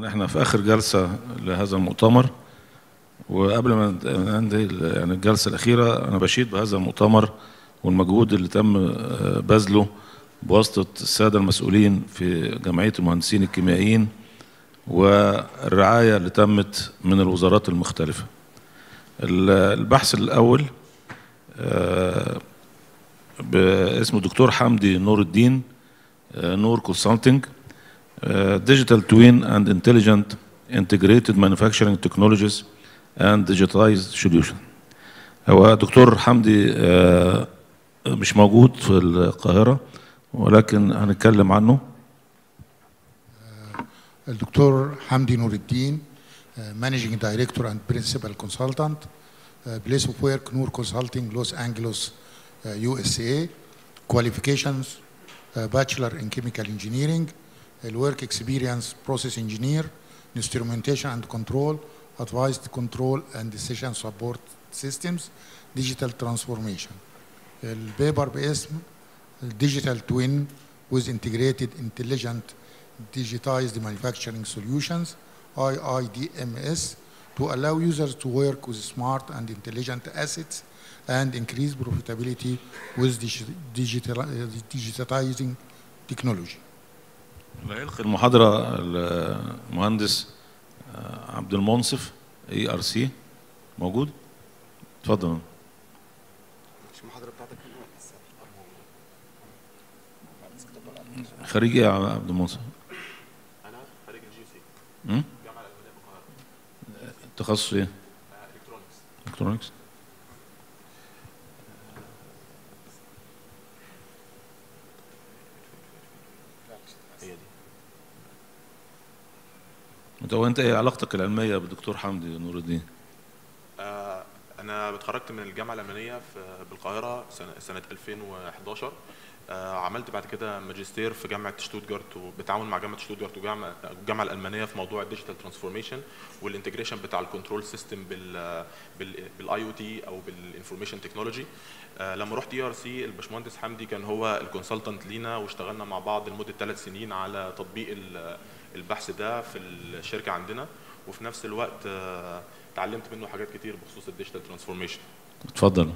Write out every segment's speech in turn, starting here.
طبعا احنا في اخر جلسه لهذا المؤتمر وقبل ما ننتهي يعني الجلسه الاخيره انا بشيد بهذا المؤتمر والمجهود اللي تم آه، بذله بواسطه الساده المسؤولين في جمعيه المهندسين الكيميائيين والرعايه اللي تمت من الوزارات المختلفه. ال- البحث الاول آه، باسمه دكتور حمدي نور الدين آه، نور كونسلتنج ديجيتال توين اند انتليجنت انتجريتد مانيفاكتشرنج تكنولوجيز اند ديجيتايزد سوليوشن هو دكتور حمدي آه، مش موجود في القاهرة ولكن هنتكلم عنه الدكتور حمدي نور الدين مانجينج دايركتور اند برنسبل كونسلتانت بليس اوف ورك نور كونسلتنج لوس انجلوس يو اس اي كواليفيكيشنز باتشلر ان كيميكال انجينيرنج الورك اكسبيرينس بروسيس انجينير instrumentation and control advised control and decision support systems digital transformation البيبر باسم digital twin with integrated intelligent digitized manufacturing solutions IIDMS to allow users to work with smart and intelligent assets and increase profitability with digi- digital, digitizing technology. اللي هيلقي المحاضرة المهندس آه، عبد المنصف اي ار سي موجود؟ اتفضل مش المحاضرة بتاعتك خريج ايه يا عبد المنصف؟ أنا خريج الجي سي مم؟ الجامعة الألمانية بالقاهرة تخصص ايه؟ إلكترونكس الكترونكس هي دي انت وانت ايه علاقتك العلمية بالدكتور حمدي نور الدين؟ آه، أنا اتخرجت من الجامعة الألمانية في بالقاهرة سنة, سنة 2011 آه، عملت بعد كده ماجستير في جامعة شتوتجارت وبالتعاون مع جامعة شتوتجارت وجامعة الجامعة الألمانية في موضوع الديجيتال ترانسفورميشن والانتجريشن بتاع الكنترول سيستم بال بالاي او تي او بالانفورميشن تكنولوجي لما رحت اي ار سي الباشمهندس حمدي كان هو الكونسلتنت لينا واشتغلنا مع بعض لمده ثلاث سنين على تطبيق ال- البحث ده في الشركه عندنا وفي نفس الوقت آه، اتعلمت منه حاجات كتير بخصوص الديجيتال ترانسفورميشن اتفضل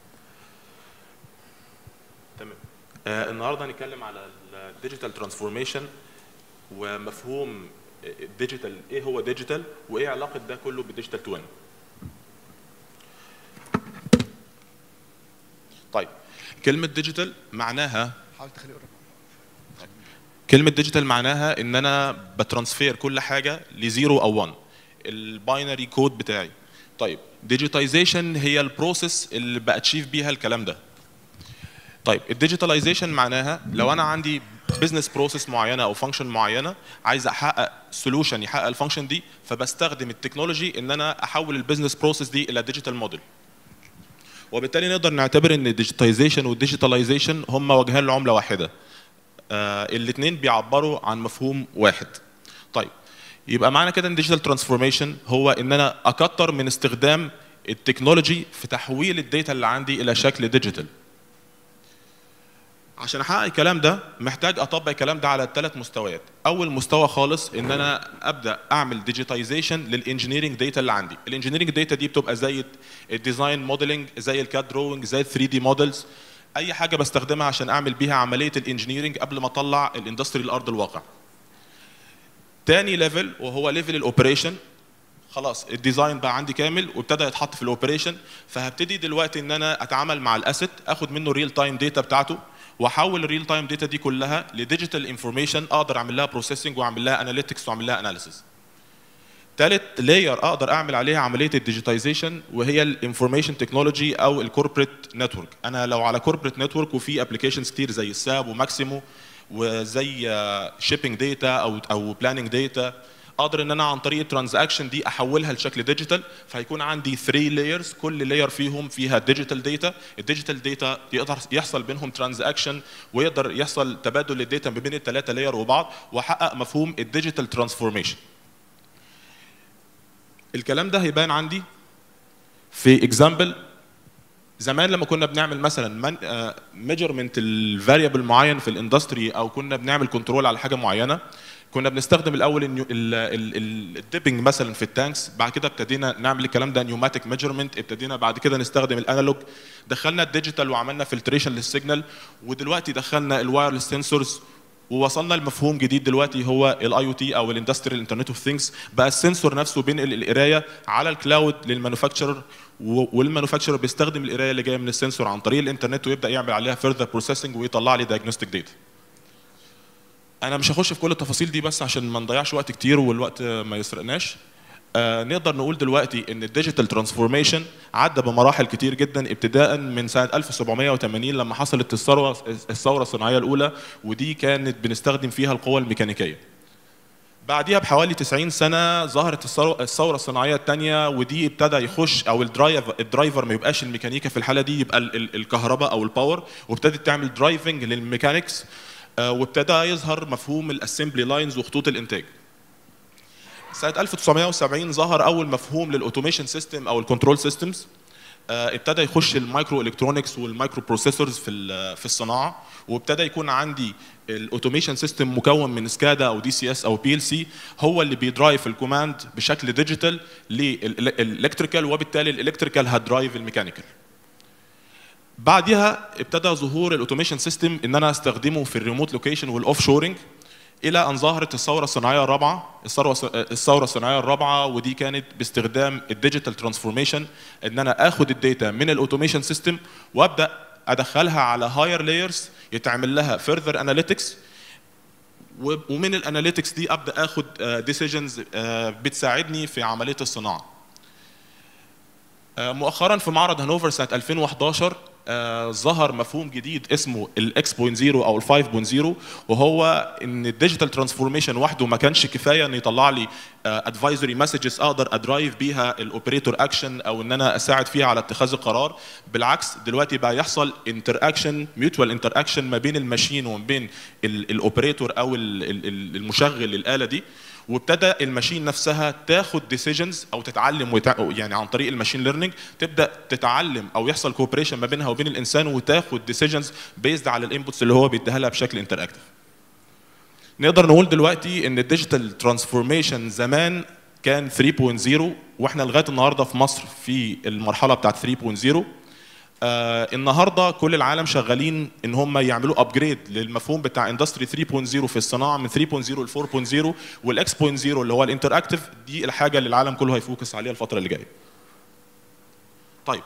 تمام آه النهارده هنتكلم على الديجيتال ترانسفورميشن ومفهوم الديجيتال ايه هو ديجيتال وايه علاقه ده كله بالديجيتال توين طيب كلمه ديجيتال معناها حاول تخلي قرب كلمه ديجيتال معناها ان انا بترانسفير كل حاجه لزيرو او 1 الباينري كود بتاعي طيب ديجيتايزيشن هي البروسيس اللي باتشيف بيها الكلام ده طيب الديجيتاليزيشن معناها لو انا عندي بزنس بروسيس معينه او فانكشن معينه عايز احقق سولوشن يحقق الفانكشن دي فبستخدم التكنولوجي ان انا احول البزنس بروسيس دي الى ديجيتال موديل وبالتالي نقدر نعتبر ان الديجيتايزيشن والديجيتاليزيشن هم وجهان لعمله واحده آه الاثنين بيعبروا عن مفهوم واحد طيب يبقى معنى كده ان ديجيتال ترانسفورميشن هو ان انا اكتر من استخدام التكنولوجي في تحويل الداتا اللي عندي الى شكل ديجيتال عشان احقق الكلام ده محتاج اطبق الكلام ده على ثلاث مستويات اول مستوى خالص ان انا ابدا اعمل ديجيتايزيشن للانجينيرنج داتا اللي عندي الانجينيرنج داتا دي بتبقى زي الديزاين موديلنج زي الكاد دروينج زي 3 دي موديلز اي حاجه بستخدمها عشان اعمل بيها عمليه الانجينيرنج قبل ما اطلع الاندستري لارض الواقع تاني ليفل وهو ليفل الاوبريشن خلاص الديزاين بقى عندي كامل وابتدى يتحط في الاوبريشن فهبتدي دلوقتي ان انا اتعامل مع الاسيت اخد منه ريل تايم داتا بتاعته واحول الريل تايم داتا دي كلها لديجيتال انفورميشن اقدر اعمل لها بروسيسنج واعمل لها اناليتكس واعمل لها اناليسيس ثالث لاير اقدر اعمل عليها عمليه الديجيتايزيشن وهي الانفورميشن تكنولوجي او الكوربريت نتورك انا لو على كوربريت نتورك وفي ابلكيشنز كتير زي الساب وماكسيمو وزي شيبنج داتا او او بلاننج داتا اقدر ان انا عن طريق الترانزاكشن دي احولها لشكل ديجيتال فهيكون عندي 3 لايرز كل لاير فيهم فيها ديجيتال داتا الديجيتال داتا يقدر يحصل بينهم ترانزاكشن ويقدر يحصل تبادل للداتا ما بين الثلاثه لاير وبعض واحقق مفهوم الديجيتال ترانسفورميشن الكلام ده هيبان عندي في اكزامبل زمان لما كنا بنعمل مثلا ميجرمنت الفاريبل معين في الاندستري او كنا بنعمل كنترول على حاجه معينه كنا بنستخدم الاول الديبنج مثلا في التانكس بعد كده ابتدينا نعمل الكلام ده نيوماتيك ميجرمنت ابتدينا بعد كده نستخدم الانالوج دخلنا الديجيتال وعملنا فلتريشن للسيجنال ودلوقتي دخلنا الوايرلس سنسورز ووصلنا لمفهوم جديد دلوقتي هو الاي او تي او الاندستريال انترنت اوف ثينجز بقى السنسور نفسه بينقل القرايه على الكلاود للمانوفاكتشرر والمانوفاكتشرر بيستخدم القرايه اللي جايه من السنسور عن طريق الانترنت ويبدا يعمل عليها فيرذر بروسيسنج ويطلع لي دايجنوستيك داتا انا مش هخش في كل التفاصيل دي بس عشان ما نضيعش وقت كتير والوقت ما يسرقناش آه نقدر نقول دلوقتي ان الديجيتال ترانسفورميشن عدى بمراحل كتير جدا ابتداء من سنه 1780 لما حصلت الثوره الثوره الصناعيه الاولى ودي كانت بنستخدم فيها القوى الميكانيكيه بعديها بحوالي 90 سنه ظهرت الثوره الصناعيه الثانيه ودي ابتدى يخش او الدرايفر الدرايفر ما يبقاش الميكانيكا في الحاله دي يبقى الكهرباء او الباور وابتدت تعمل درايفنج للميكانكس وابتدى يظهر مفهوم الاسمبلي لاينز وخطوط الانتاج سنه 1970 ظهر اول مفهوم للاوتوميشن سيستم او الكنترول سيستمز ابتدى يخش المايكرو الكترونكس والمايكرو بروسيسورز في في الصناعه وابتدى يكون عندي الاوتوميشن سيستم مكون من سكادا او دي سي اس او بي ال سي هو اللي بيدرايف الكوماند بشكل ديجيتال للالكتريكال وبالتالي الالكتريكال هتدرايف الميكانيكال بعدها ابتدى ظهور الاوتوميشن سيستم ان انا استخدمه في الريموت لوكيشن والاوف شورنج الى ان ظهرت الثوره الصناعيه الرابعه الثوره الصناعيه الرابعه ودي كانت باستخدام الديجيتال ترانسفورميشن ان انا اخد الداتا من الاوتوميشن سيستم وابدا ادخلها على هاير لايرز يتعمل لها فيرذر اناليتكس ومن الاناليتكس دي ابدا اخد ديسيجنز بتساعدني في عمليه الصناعه مؤخرا في معرض هانوفر سنه 2011 آه ظهر مفهوم جديد اسمه الاكس بوينت زيرو او الفايف بوينت زيرو وهو ان الديجيتال ترانسفورميشن وحده ما كانش كفايه ان يطلع لي ادفايزري uh, مسجز اقدر ادرايف بيها الاوبريتور اكشن او ان انا اساعد فيها على اتخاذ القرار بالعكس دلوقتي بقى يحصل انتر اكشن ميوتوال انتر اكشن ما بين الماشين وما بين الاوبريتور او المشغل الاله دي وابتدى الماشين نفسها تاخد ديسيجنز او تتعلم وتع... يعني عن طريق الماشين ليرنينج تبدا تتعلم او يحصل كوبريشن ما بينها وبين الانسان وتاخد ديسيجنز بيزد على الانبوتس اللي هو بيديها لها بشكل انتراكتيف نقدر نقول دلوقتي ان الديجيتال ترانسفورميشن زمان كان 3.0 واحنا لغايه النهارده في مصر في المرحله بتاعت 3.0 آه النهارده كل العالم شغالين ان هم يعملوا ابجريد للمفهوم بتاع اندستري 3.0 في الصناعه من 3.0 ل 4.0 والاكس 0 اللي هو الانتراكتيف دي الحاجه اللي العالم كله هيفوكس عليها الفتره اللي جايه. طيب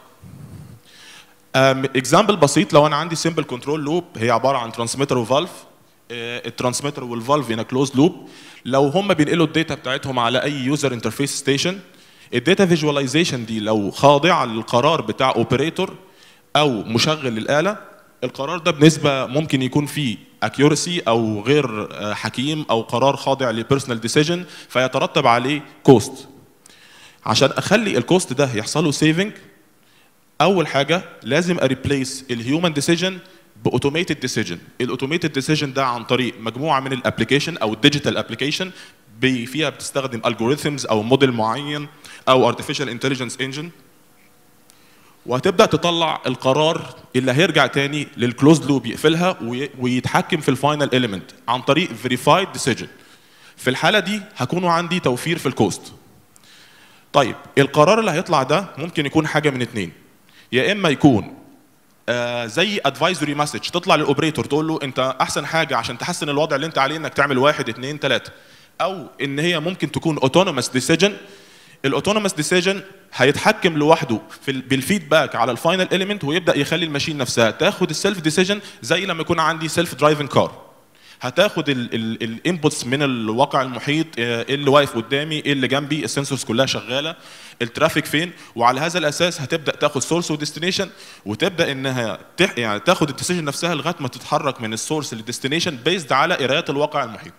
اكزامبل بسيط لو انا عندي سمبل كنترول لوب هي عباره عن ترانسميتر وفالف الترانسميتر والفالف ان كلوز لوب لو هم بينقلوا الداتا بتاعتهم على اي يوزر انترفيس ستيشن الداتا فيجواليزيشن دي لو خاضعه للقرار بتاع اوبريتور او مشغل الاله القرار ده بنسبه ممكن يكون فيه اكيورسي او غير حكيم او قرار خاضع لبيرسونال ديسيجن فيترتب عليه كوست عشان اخلي الكوست ده يحصل له سيفنج اول حاجه لازم اريبليس الهيومن ديسيجن باوتوميتد ديسيجن الاوتوميتد ديسيجن ده عن طريق مجموعه من الابلكيشن او الديجيتال ابلكيشن فيها بتستخدم الجوريثمز او موديل معين او ارتفيشال انتليجنس انجن وهتبدا تطلع القرار اللي هيرجع تاني للكلوز لوب يقفلها ويتحكم في الفاينل اليمنت عن طريق فيريفايد ديسيجن في الحاله دي هكونوا عندي توفير في الكوست طيب القرار اللي هيطلع ده ممكن يكون حاجه من اتنين يا اما يكون آه زي ادفايزري مسج تطلع للاوبريتور تقول له انت احسن حاجه عشان تحسن الوضع اللي انت عليه انك تعمل واحد اتنين تلاته او ان هي ممكن تكون اوتونوموس ديسيجن الاوتونوموس ديسيجن هيتحكم لوحده في بالفيدباك على الفاينل اليمنت ويبدا يخلي الماشين نفسها تاخد السيلف ديسيجن زي لما يكون عندي سيلف درايفنج كار هتاخد الانبوتس من الواقع المحيط ايه اللي واقف قدامي ايه اللي جنبي السنسورز كلها شغاله الترافيك فين وعلى هذا الاساس هتبدا تاخد سورس وديستنيشن وتبدا انها تح يعني تاخد الديسيجن نفسها لغايه ما تتحرك من السورس للديستنيشن بيزد على قرايات الواقع المحيط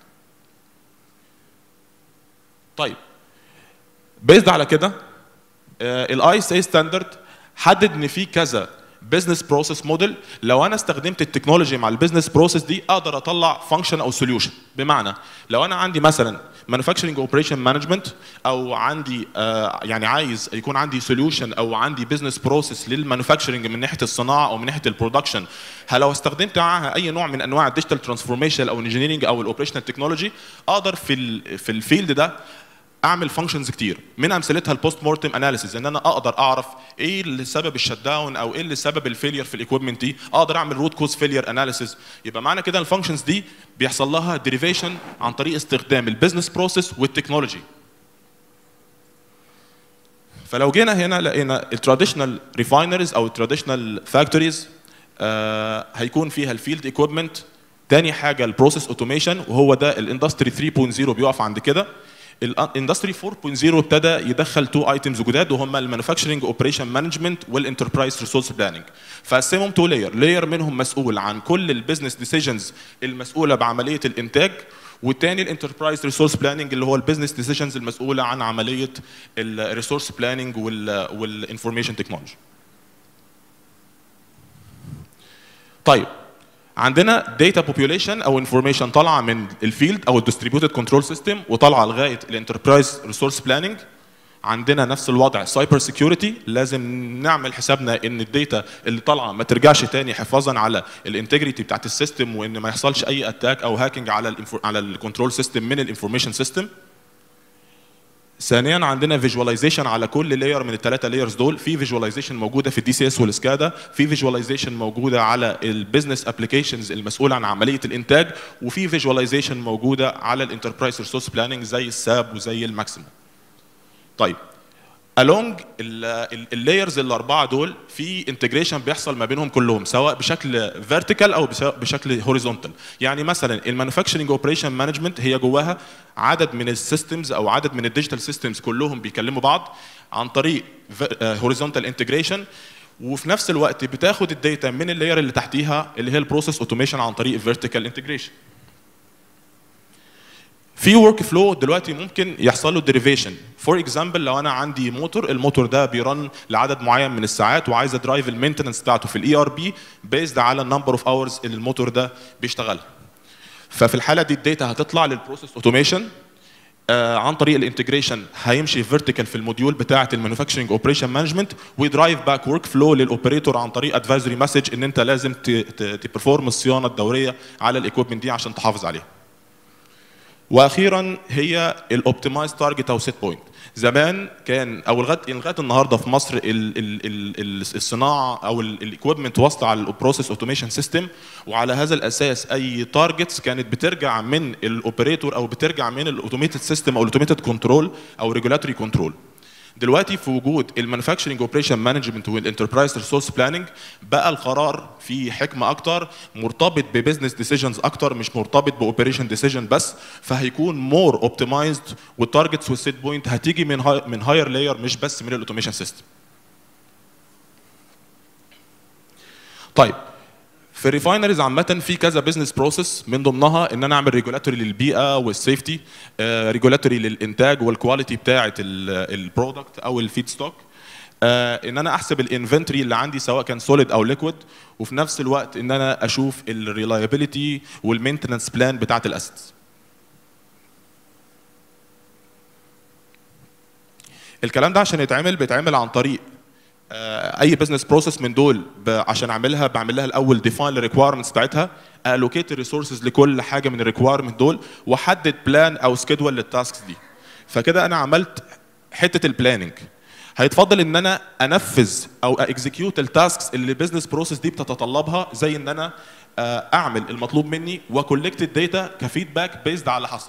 طيب بيزد على كده الاي اس اي ستاندرد حدد ان في كذا بزنس بروسيس موديل لو انا استخدمت التكنولوجي مع البزنس بروسيس دي اقدر اطلع فانكشن او سوليوشن بمعنى لو انا عندي مثلا مانيفاكتشرنج اوبريشن مانجمنت او عندي آه يعني عايز يكون عندي سوليوشن او عندي بزنس بروسيس للمانيفاكتشرنج من ناحيه الصناعه او من ناحيه البرودكشن لو استخدمت معاها اي نوع من انواع الديجيتال ترانسفورميشن او انجينيرنج او الاوبريشنال تكنولوجي اقدر في ال في الفيلد ده اعمل فانكشنز كتير من امثلتها البوست مورتم اناليسيز ان انا اقدر اعرف ايه اللي سبب الشت داون او ايه اللي سبب الفيلير في الايكويبمنت دي اقدر اعمل روت كوز فيلير اناليسيز يبقى معنى كده الفانكشنز دي بيحصل لها ديريفيشن عن طريق استخدام البيزنس بروسيس والتكنولوجي فلو جينا هنا لقينا التراديشنال ريفاينرز او التراديشنال فاكتوريز هيكون فيها الفيلد ايكويبمنت تاني حاجه البروسيس اوتوميشن وهو ده الاندستري 3.0 بيقف عند كده الاندستري 4.0 ابتدى يدخل تو ايتمز جداد وهم المانيفاكتشرنج اوبريشن مانجمنت والانتربرايز ريسورس بلاننج فقسمهم تو لاير لاير منهم مسؤول عن كل البيزنس ديسيجنز المسؤوله بعمليه الانتاج والتاني الانتربرايز ريسورس بلاننج اللي هو البيزنس ديسيجنز المسؤوله عن عمليه الريسورس بلاننج والانفورميشن تكنولوجي طيب عندنا داتا بوبيوليشن او انفورميشن طالعه من الفيلد او الديستريبيوتد كنترول سيستم وطالعه لغايه الانتربرايز ريسورس بلاننج عندنا نفس الوضع سايبر سيكيورتي لازم نعمل حسابنا ان الداتا اللي طالعه ما ترجعش تاني حفاظا على الانتجريتي بتاعت السيستم وان ما يحصلش اي اتاك او هاكينج على ال على الكنترول سيستم من الانفورميشن سيستم ثانيا عندنا فيجواليزيشن على كل لاير من الثلاثه لايرز دول في فيجواليزيشن موجوده في الدي سي اس والسكادا في فيجواليزيشن موجوده على البيزنس ابلكيشنز المسؤوله عن عمليه الانتاج وفي فيجواليزيشن موجوده على الانتربرايز ريسورس بلاننج زي الساب وزي الماكسيموم طيب along اللايرز الاربعه دول في انتجريشن بيحصل ما بينهم كلهم سواء بشكل فيرتيكال او بشكل هوريزونتال يعني مثلا المانيفاكتشرنج اوبريشن مانجمنت هي جواها عدد من السيستمز او عدد من الديجيتال سيستمز كلهم بيكلموا بعض عن طريق هوريزونتال انتجريشن وفي نفس الوقت بتاخد الداتا من اللاير اللي تحتيها اللي هي البروسيس اوتوميشن عن طريق فيرتيكال انتجريشن في ورك فلو دلوقتي ممكن يحصل له ديريفيشن فور اكزامبل لو انا عندي موتور الموتور ده بيرن لعدد معين من الساعات وعايز ادرايف المينتنس بتاعته في الاي ار بي بيزد على النمبر اوف اورز اللي الموتور ده بيشتغلها ففي الحاله دي الداتا هتطلع للبروسيس اوتوميشن آه عن طريق الانتجريشن هيمشي فيرتيكال في الموديول بتاعه المانيفاكتشرنج اوبريشن مانجمنت ويدرايف باك ورك فلو للاوبريتور عن طريق ادفايزري مسج ان انت لازم تبرفورم الصيانه الدوريه على الايكويبمنت دي عشان تحافظ عليها واخيرا هي الاوبتمايز تارجت او سيت بوينت زمان كان او لغايه لغايه النهارده في مصر ال ال ال الصناعه او الايكويبمنت واصله على البروسيس اوتوميشن سيستم وعلى هذا الاساس اي تارجتس كانت بترجع من الاوبريتور او بترجع من الاوتوميتد سيستم او الاوتوميتد كنترول او ريجولاتوري كنترول دلوقتي في وجود المانيفاكتشرنج اوبريشن مانجمنت والانتربرايز ريسورس بلاننج بقى القرار في حكمه اكتر مرتبط ببزنس ديسيجنز اكتر مش مرتبط باوبريشن ديسيجن بس فهيكون مور اوبتمايزد والتارجتس والسيت بوينت هتيجي من هاي من هاير لاير مش بس من الاوتوميشن سيستم طيب في الريفاينريز عامة في كذا بزنس بروسيس من ضمنها ان انا اعمل ريجولاتوري للبيئة والسيفتي ريجولاتوري للانتاج والكواليتي بتاعة البرودكت او الفيد ستوك ان انا احسب الانفنتوري اللي عندي سواء كان سوليد او ليكويد وفي نفس الوقت ان انا اشوف الريلايبيليتي والمينتنس بلان بتاعة الاسيتس الكلام ده عشان يتعمل بيتعمل عن طريق اي بزنس بروسيس من دول عشان اعملها بعمل لها الاول ديفاين الريكوايرمنتس بتاعتها الوكيت الريسورسز لكل حاجه من الريكوايرمنت دول واحدد بلان او سكيدول للتاسكس دي فكده انا عملت حته البلاننج هيتفضل ان انا انفذ او اكزكيوت التاسكس اللي البيزنس بروسيس دي بتتطلبها زي ان انا اعمل المطلوب مني وكولكت الداتا كفيدباك بيزد على اللي حصل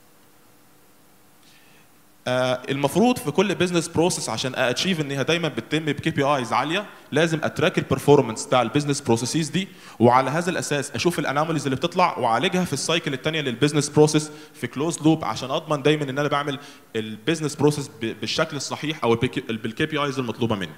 المفروض في كل بزنس بروسيس عشان اتشيف ان هي دايما بتتم بكي بي ايز عاليه لازم اتراك البرفورمانس بتاع البيزنس بروسيسز دي وعلى هذا الاساس اشوف الاناموليز اللي بتطلع واعالجها في السايكل الثانيه للبيزنس بروسيس في كلوز لوب عشان اضمن دايما ان انا بعمل البيزنس بروسيس بالشكل الصحيح او بالكي بي ايز المطلوبه مني.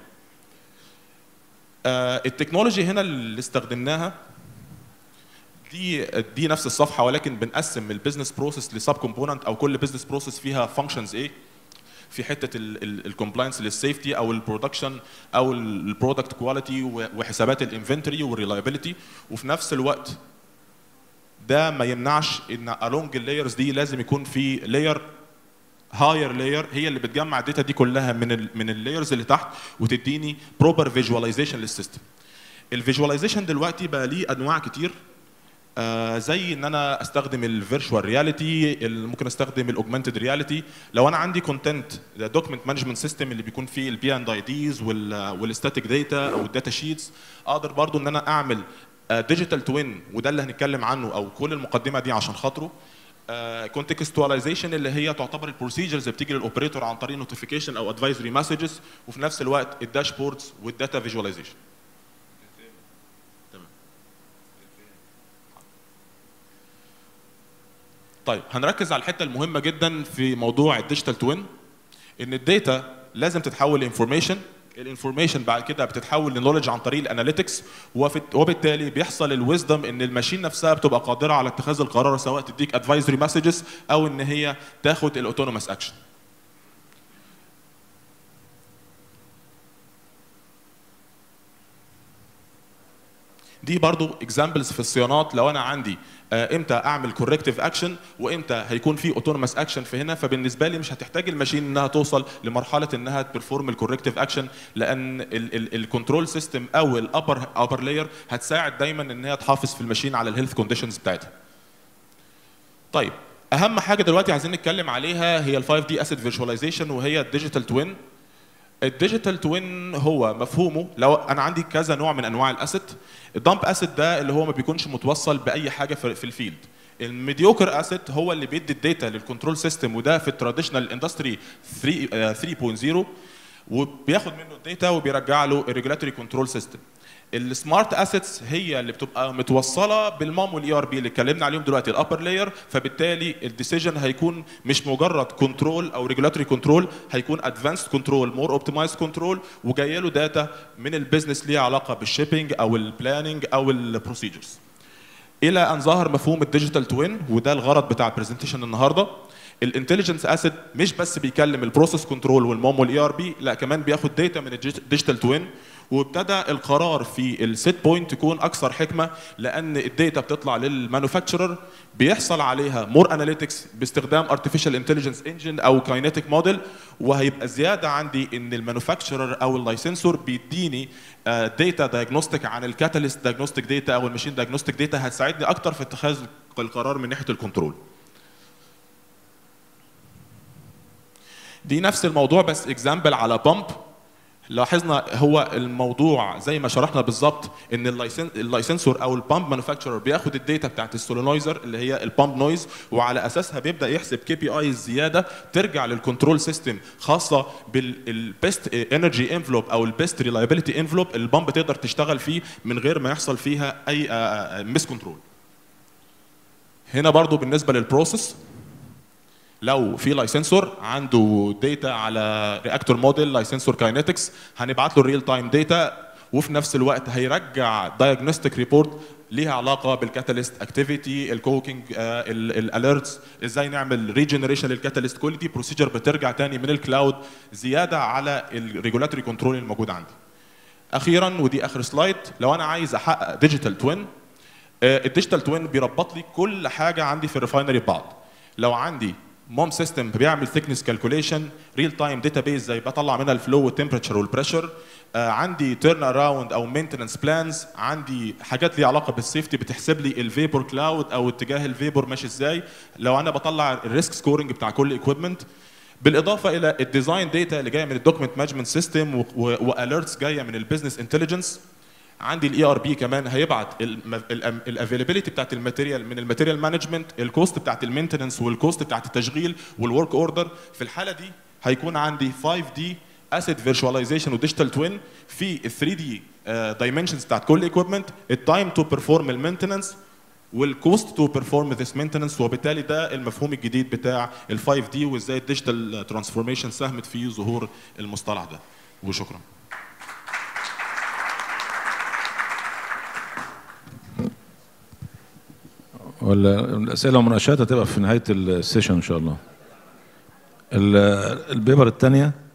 التكنولوجي هنا اللي استخدمناها دي دي نفس الصفحه ولكن بنقسم البيزنس بروسيس لسب كومبوننت او كل بيزنس بروسيس فيها فانكشنز ايه في حته الكومبلاينس للسيفتي او البرودكشن او البرودكت كواليتي وحسابات الانفنتوري والريلايبيليتي وفي نفس الوقت ده ما يمنعش ان along اللايرز دي لازم يكون في لاير هاير لاير هي اللي بتجمع الداتا دي كلها من ال من اللايرز اللي تحت وتديني بروبر فيجواليزيشن للسيستم الفيجواليزيشن دلوقتي بقى ليه انواع كتير آه زي ان انا استخدم الفيرتشوال رياليتي ممكن استخدم الاوجمانتد رياليتي لو انا عندي كونتنت دوكيمنت مانجمنت سيستم اللي بيكون فيه البي اند اي ديز والستاتيك داتا او الداتا شيتس اقدر برضو ان انا اعمل ديجيتال توين وده اللي هنتكلم عنه او كل المقدمه دي عشان خاطره كونتكستواليزيشن اللي هي تعتبر البروسيجرز اللي بتيجي للاوبريتور عن طريق نوتيفيكيشن او ادفايزري مسجز وفي نفس الوقت الداشبوردز والداتا فيجواليزيشن طيب هنركز على الحته المهمه جدا في موضوع الديجيتال توين ان الداتا لازم تتحول لانفورميشن الانفورميشن بعد كده بتتحول لنولج عن طريق الاناليتكس وبالتالي بيحصل الويزدم ان الماشين نفسها بتبقى قادره على اتخاذ القرار سواء تديك ادفايزري مسجز او ان هي تاخد الاوتونوموس اكشن دي برضو اكزامبلز في الصيانات لو انا عندي آه امتى اعمل كوركتيف اكشن وامتى هيكون في اوتونوموس اكشن في هنا فبالنسبه لي مش هتحتاج الماشين انها توصل لمرحله انها تبرفورم الكوركتيف اكشن لان الكنترول سيستم او الابر ابر لاير هتساعد دايما ان هي تحافظ في الماشين على الهيلث كونديشنز بتاعتها. طيب اهم حاجه دلوقتي عايزين نتكلم عليها هي ال 5 دي اسيد فيجواليزيشن وهي الديجيتال توين الديجيتال توين هو مفهومه لو انا عندي كذا نوع من انواع الاسيت الدمب اسيت ده اللي هو ما بيكونش متوصل باي حاجه في الفيلد الميديوكر اسيت هو اللي بيدي الداتا للكنترول سيستم وده في التراديشنال اندستري 3.0 وبياخد منه الداتا وبيرجع له الريجولاتوري كنترول سيستم السمارت اسيتس هي اللي بتبقى متوصله بالمام والاي ار بي اللي اتكلمنا عليهم دلوقتي الابر لاير فبالتالي الديسيجن هيكون مش مجرد كنترول او ريجولاتوري كنترول هيكون ادفانسد كنترول مور اوبتمايزد كنترول وجايه له داتا من البيزنس ليها علاقه بالشيبنج او البلاننج او البروسيجرز الى ان ظهر مفهوم الديجيتال توين وده الغرض بتاع البرزنتيشن النهارده الانتليجنس اسيد مش بس بيكلم البروسيس كنترول والموم والاي ار بي لا كمان بياخد داتا من الديجيتال توين وابتدى القرار في السيت بوينت يكون اكثر حكمه لان الداتا بتطلع للمانوفاكتشرر بيحصل عليها مور اناليتكس باستخدام ارتفيشال انتليجنس انجن او كاينيتيك موديل وهيبقى زياده عندي ان المانوفاكتشرر او اللايسنسور بيديني داتا دايجنوستيك عن الكاتاليست دايجنوستيك داتا او الماشين دايجنوستيك داتا هتساعدني اكتر في اتخاذ القرار من ناحيه الكنترول دي نفس الموضوع بس اكزامبل على بامب لاحظنا هو الموضوع زي ما شرحنا بالظبط ان اللايسنسور او البامب مانيفاكتشرر بياخد الداتا بتاعت السولينويزر اللي هي البامب نويز وعلى اساسها بيبدا يحسب كي بي اي زياده ترجع للكنترول سيستم خاصه بالبيست انرجي انفلوب او البيست ريلايبيليتي انفلوب البامب تقدر تشتغل فيه من غير ما يحصل فيها اي مس كنترول هنا برضو بالنسبه للبروسيس لو في لايسنسور عنده داتا على رياكتور موديل لايسنسور كاينetics هنبعت له الريل تايم داتا وفي نفس الوقت هيرجع دايجنوستيك ريبورت ليها علاقه بالكاتاليست اكتيفيتي الكوكينج الاليرتس ازاي نعمل ريجنريشن للكاتاليست كل دي بروسيجر بترجع تاني من الكلاود زياده على الريجولاتوري كنترول الموجود عندي اخيرا ودي اخر سلايد لو انا عايز احقق ديجيتال توين الديجيتال توين بيربط لي كل حاجه عندي في الريفاينري ببعض لو عندي موم سيستم بيعمل ثيكنس كالكوليشن ريل تايم داتا بيز زي بطلع منها الفلو والتمبرتشر والبريشر آه عندي تيرن اراوند او مينتنس بلانز عندي حاجات ليها علاقه بالسيفتي بتحسب لي الفيبور كلاود او اتجاه الفيبور ماشي ازاي لو انا بطلع الريسك سكورنج بتاع كل ايكويبمنت بالاضافه الى الديزاين داتا اللي جايه من الدوكيمنت مانجمنت سيستم واليرتس جايه من البيزنس انتليجنس عندي الاي ار بي كمان هيبعت الافيلابيلتي بتاعت الماتيريال من الماتيريال مانجمنت الكوست بتاعت المينتننس والكوست بتاعت التشغيل والورك اوردر في الحاله دي هيكون عندي 5 دي اسيد فيرتشواليزيشن وديجيتال توين في ال 3 دي دايمنشنز بتاعت كل ايكويبمنت التايم تو بيرفورم المينتننس والكوست تو بيرفورم ذيس مينتننس وبالتالي ده المفهوم الجديد بتاع ال 5 دي وازاي الديجيتال ترانسفورميشن ساهمت في ظهور المصطلح ده وشكرا ولا الاسئله والمناقشات هتبقى في نهايه السيشن ان شاء الله ال- البيبر الثانيه